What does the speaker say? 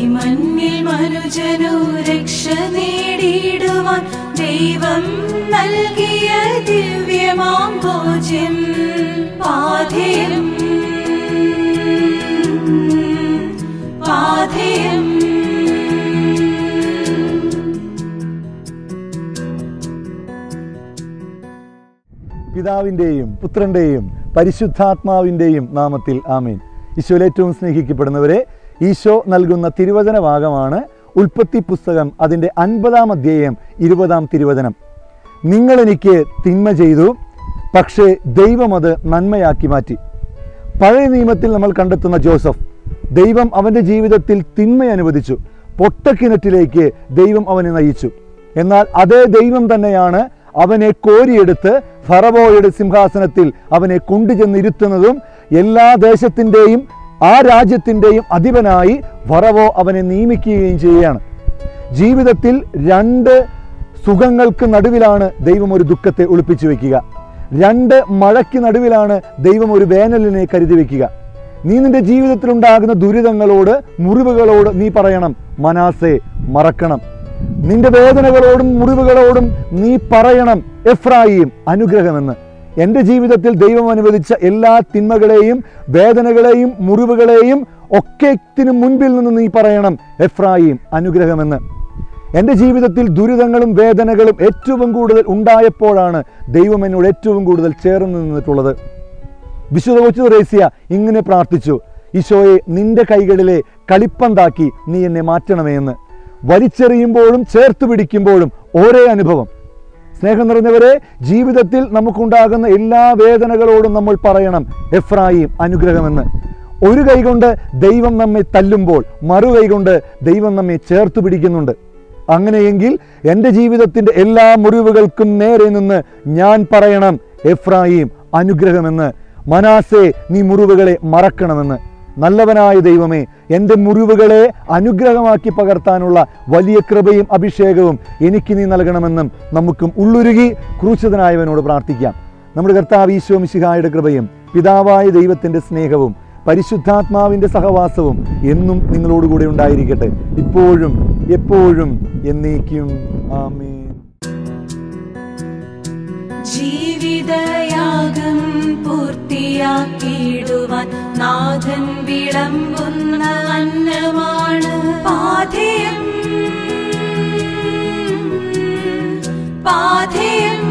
മണ്ണിൽ മനുജനു രക്ഷ നേടിയിടുവാൻ ദൈവം നൽകിയ ദിവ്യമാം ഭോജ്യം പാഥേയം പാഥേയം പിതാവിൻ്റെയും പുത്രൻ്റെയും പരിശുദ്ധാത്മാവിൻ്റെയും നാമത്തിൽ ആമേൻ ഈശോയിൽ ഏറ്റവും സ്നേഹിക്കപ്പെടുന്നവരെ ഈശോ നൽകുന്ന തിരുവചന ഭാഗമാണ് ഉൽപ്പത്തി പുസ്തകം അതിൻ്റെ അൻപതാം അധ്യായം ഇരുപതാം തിരുവചനം നിങ്ങൾ എനിക്ക് തിന്മ ചെയ്തു പക്ഷേ ദൈവം അത് നന്മയാക്കി മാറ്റി പഴയ നിയമത്തിൽ നമ്മൾ കണ്ടെത്തുന്ന ജോസഫ് ദൈവം അവൻ്റെ ജീവിതത്തിൽ തിന്മ അനുവദിച്ചു പൊട്ടക്കിണറ്റിലേക്ക് ദൈവം അവനെ നയിച്ചു എന്നാൽ അതേ ദൈവം തന്നെയാണ് അവനെ കോരിയെടുത്ത് ഫറവോയുടെ സിംഹാസനത്തിൽ അവനെ കൊണ്ടുചെന്നിരുത്തുന്നതും എല്ലാ ദേശത്തിൻ്റെയും ആ രാജ്യത്തിൻ്റെയും അധിപനായി ഫറവോ അവനെ നിയമിക്കുകയും ചെയ്യുകയാണ് ജീവിതത്തിൽ രണ്ട് സുഖങ്ങൾക്ക് നടുവിലാണ് ദൈവം ഒരു ദുഃഖത്തെ ഒളിപ്പിച്ചു വെക്കുക രണ്ട് മഴയ്ക്ക് നടുവിലാണ് ദൈവം ഒരു വേനലിനെ കരുതി വെക്കുക നീ നിന്റെ ജീവിതത്തിൽ ഉണ്ടാകുന്ന ദുരിതങ്ങളോട് മുറിവുകളോട് നീ പറയണം മനാസെ മറക്കണം നിന്റെ വേദനകളോടും മുറിവുകളോടും നീ പറയണം എഫ്രായിയും അനുഗ്രഹമെന്ന് എൻ്റെ ജീവിതത്തിൽ ദൈവം അനുവദിച്ച എല്ലാ തിന്മകളെയും വേദനകളെയും മുറിവുകളെയും ഒക്കെത്തിനു മുൻപിൽ നിന്ന് നീ പറയണം എഫ്രായിയും അനുഗ്രഹമെന്ന് എൻ്റെ ജീവിതത്തിൽ ദുരിതങ്ങളും വേദനകളും ഏറ്റവും കൂടുതൽ ഉണ്ടായപ്പോഴാണ് ദൈവം എന്നോട് ഏറ്റവും കൂടുതൽ ചേർന്ന് നിന്നിട്ടുള്ളത് വിശുദ്ധ കൊച്ചു റേസ്യ ഇങ്ങനെ പ്രാർത്ഥിച്ചു ഈശോയെ നിന്റെ കൈകളിലെ കളിപ്പന്താക്കി നീ എന്നെ മാറ്റണമേ എന്ന് വലിച്ചെറിയുമ്പോഴും ചേർത്ത് പിടിക്കുമ്പോഴും ഒരേ അനുഭവം സ്നേഹം നിറഞ്ഞവരെ ജീവിതത്തിൽ നമുക്കുണ്ടാകുന്ന എല്ലാ വേദനകളോടും നമ്മൾ പറയണം എഫ്രായിം അനുഗ്രഹമെന്ന് ഒരു കൈകൊണ്ട് ദൈവം നമ്മെ തല്ലുമ്പോൾ മറു കൈകൊണ്ട് ദൈവം നമ്മെ ചേർത്ത് പിടിക്കുന്നുണ്ട് അങ്ങനെയെങ്കിൽ എൻ്റെ ജീവിതത്തിൻ്റെ എല്ലാ മുറിവുകൾക്കും നേരെ നിന്ന് ഞാൻ പറയണം എഫ്രായിം അനുഗ്രഹമെന്ന് മനാസെ നീ മുറിവുകളെ മറക്കണമെന്ന് നല്ലവനായ ദൈവമേ എൻ്റെ മുറിവുകളെ അനുഗ്രഹമാക്കി പകർത്താനുള്ള വലിയ കൃപയും അഭിഷേകവും എനിക്ക് നീ നൽകണമെന്നും നമുക്കും ഉള്ളുരുകി ക്രൂശിതനായവനോട് പ്രാർത്ഥിക്കാം നമ്മുടെ കർത്താവ് ഈശോ മിശിഹായുടെ കൃപയും പിതാവായ ദൈവത്തിൻ്റെ സ്നേഹവും പരിശുദ്ധാത്മാവിൻ്റെ സഹവാസവും എന്നും നിങ്ങളോടുകൂടെ ഉണ്ടായിരിക്കട്ടെ ഇപ്പോഴും എപ്പോഴും എന്നേക്കും ആമേൻ ജീവിതയാഗം പൂർത്തിയാക്കിയിടുവാൻ നാഥൻ വിളമ്പുന്ന അന്നമാണ് പാഥേയം പാഥേയം